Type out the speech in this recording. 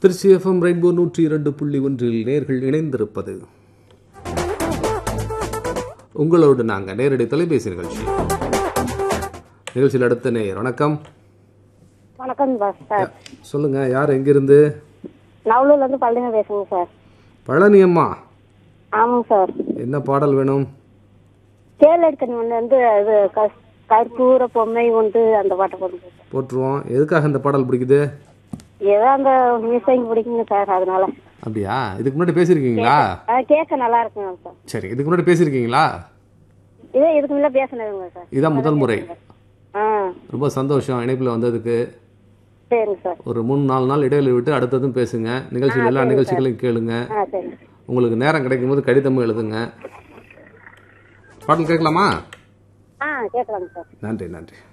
Trichy FM rainbow நூற்றி இரண்டு புள்ளி ஒன்றில் நேர்கள் இணைந்திருப்பது உங்களோடு நாங்கள் நேரடி தொலைபேசி நிகழ்ச்சி நிகழ்ச்சியில் அடுத்த நேயர் வணக்கம் வணக்கம் பாஸ் சார் சொல்லுங்க யார் எங்கிருந்து நவலூர்ல இருந்து பழனிங்க பேசுங்க சார் பழனி அம்மா ஆமாங்க சார் என்ன பாடல் வேணும் தேல் எடுக்கணும் ஒன்று வந்து இது கஸ்- கற்பூர பொம்மை உண்டு அந்த பாட்டை போடுங்க சார் போட்டுருவோம் எதுக்காக இந்த பாடல் பிடிக்குது ஏதோ அந்த மியூசிக் பிடிக்குங்க சார் அதனால அப்படியா இதுக்கு முன்னாடி பேசியிருக்கீங்களா ஆ, கேட்க நல்லா இருக்குங்க சார் சரி இதுக்கு முன்னாடி பேசியிருக்கீங்களா இதே இதுக்கு முன்னே பேசினதுங்க சார் இதான் முதல் முறை ஆ ரொம்ப சந்தோஷம் இணைப்பில் வந்ததுக்கு சரிங்க சார் ஒரு மூணு நாலு நாள் இடைவெளி விட்டு அடுத்ததும் பேசுங்க நிகழ்ச்சிகள் எல்லா நிகழ்ச்சிகளையும் கேளுங்க ஆ சரிங்க உங்களுக்கு நேரம் கிடைக்கும் போது கடிதமும் எழுதுங்க பாடல் கேட்கலாமா ஆ கேட்கலாங்க சார் நன்றி நன்றி